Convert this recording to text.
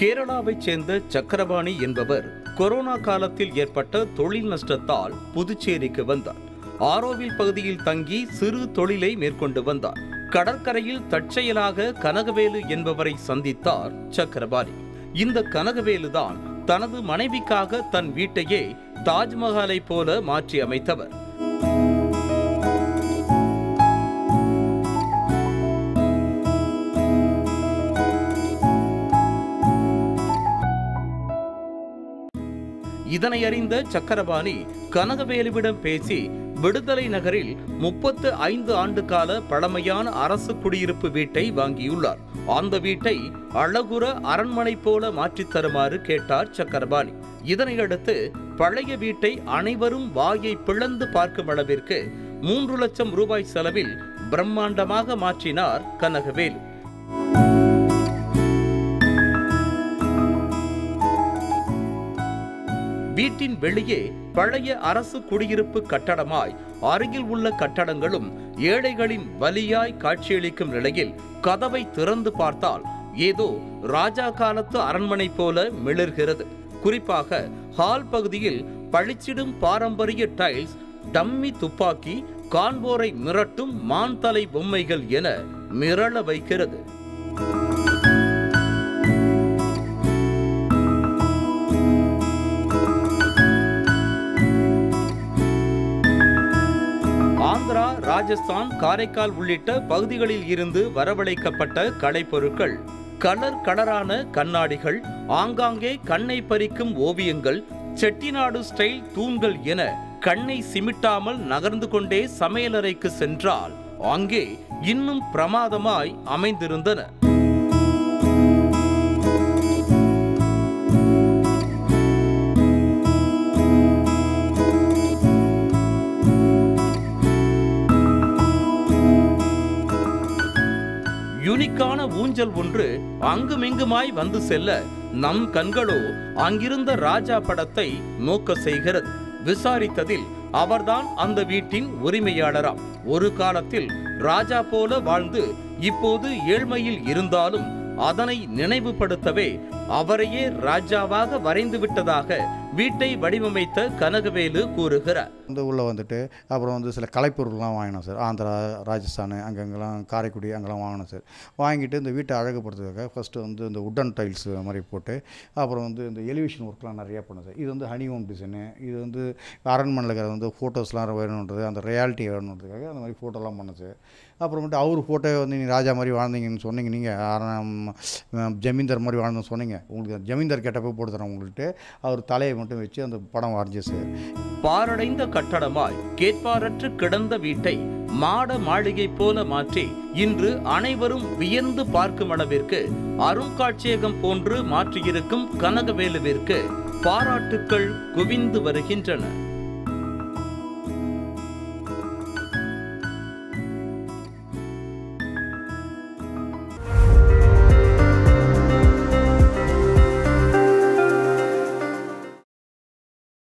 கேரளாவைச் சேர்ந்த சக்கரபாணி என்பவர் கொரோனா காலத்தில் ஏற்பட்ட தொழில் நஷ்டத்தால் புதுச்சேரிக்கு வந்தார் ஆரோவில் பகுதியில் தங்கி சிறு தொழிலை மேற்கொண்டு வந்தார் கடற்கரையில் தற்செயலாக கனகவேலு என்பவரை சந்தித்தார் சக்கரபாணி இந்த கனகவேலுதான் தனது மனைவிக்காக தன் வீட்டையே தாஜ்மஹாலை போல மாற்றி அமைத்தவர் இதனை அறிந்த சக்கரபாணி கனகவேலுவிடம் பேசி விடுதலை நகரில் முப்பத்து ஐந்து ஆண்டு கால பழமையான அரசு குடியிருப்பு வீட்டை வாங்கியுள்ளார் அந்த வீட்டை அழகுற அரண்மனை போல மாற்றித் தருமாறு கேட்டார் சக்கரபாணி இதனையடுத்து பழைய வீட்டை அனைவரும் வாயை பிளந்து பார்க்கும் அளவிற்கு மூன்று லட்சம் ரூபாய் செலவில் பிரம்மாண்டமாக மாற்றினார் கனகவேலு வீட்டின் வெளியே பழைய அரசு குடியிருப்பு கட்டடமாய் அருகில் உள்ள கட்டடங்களும் ஏழைகளின் வலியாய் காட்சியளிக்கும் நிலையில் கதவை திறந்து பார்த்தால் ஏதோ ராஜா காலத்து அரண்மனை போல மிளர்கிறது குறிப்பாக ஹால் பகுதியில் பளிச்சிடும் பாரம்பரிய டைல்ஸ் டம்மி துப்பாக்கி காண்போரை மிரட்டும் மான் தலை பொம்மைகள் என மிரள வைக்கிறது ஆந்திரா ராஜஸ்தான் காரைக்கால் உள்ளிட்ட பகுதிகளில் இருந்து வரவழைக்கப்பட்ட கலைப்பொருட்கள் கலர் கலரான கண்ணாடிகள் ஆங்காங்கே கண்ணை பறிக்கும் ஓவியங்கள் செட்டிநாடு ஸ்டைல் தூண்கள் என கண்ணை சிமிட்டாமல் நகர்ந்து கொண்டே சமையலறைக்கு சென்றால் அங்கே இன்னும் பிரமாதமாய் அமைந்திருந்தன யூனிக்கான ஊஞ்சல் ஒன்று அங்குமிங்குமாய் வந்து செல்ல நம் கண்களோ அங்கிருந்த ராஜா படத்தை நோக்க செய்கிறது விசாரித்ததில் அவர்தான் அந்த வீட்டின் உரிமையாளராம் ஒரு காலத்தில் ராஜா போல வாழ்ந்து இப்போது ஏழ்மையில் இருந்தாலும் அதனை நினைவுபடுத்தவே அவரையே ராஜாவாக வரைந்து விட்டதாக வீட்டை வடிவமைத்த கனகவேலு கூறுகிறார் வந்து உள்ளே வந்துட்டு அப்புறம் வந்து சில கலைப்பொருள்லாம் வாங்கினோம் சார் ஆந்திரா ராஜஸ்தான் அங்கங்கெல்லாம் காரைக்குடி அங்கெல்லாம் வாங்கினோம் சார் வாங்கிட்டு இந்த வீட்டை அழகுபடுத்துறதுக்காக ஃபஸ்ட்டு வந்து இந்த உட்டன் டைல்ஸ் மாதிரி போட்டு அப்புறம் வந்து இந்த எலிவேஷன் ஒர்க்லாம் நிறையா பண்ணோம் சார் இது வந்து ஹனி ஹோம் டிசைனு இது வந்து அரண்மனையில் இருக்கிற வந்து ஃபோட்டோஸ்லாம் வேணுன்றது அந்த ரியாலிட்டி வேணுன்றதுக்காக அந்த மாதிரி ஃபோட்டோலாம் பண்ணோம் சார் அப்புறமேட்டு அவர் ஃபோட்டோ வந்து நீங்கள் ராஜா மாதிரி வாழ்ந்தீங்கன்னு சொன்னீங்க நீங்கள் ஜமீன்தார் மாதிரி வாழ்ந்தோன்னு சொன்னீங்க உங்களுக்கு ஜமீன்தார் கேட்டப்போ போட்டு தரேன் உங்கள்கிட்ட அவர் தலையை மட்டும் வச்சு அந்த படம் வரைஞ்சி சார் பாரடைந்த கட்டடமாய் கேட்பாரற்று கிடந்த வீட்டை மாட மாளிகை போல மாற்றி இன்று அனைவரும் வியந்து பார்க்கும் அளவிற்கு அருங்காட்சியகம் போன்று மாற்றியிருக்கும் கனகவேலுவிற்கு பாராட்டுக்கள் குவிந்து வருகின்றன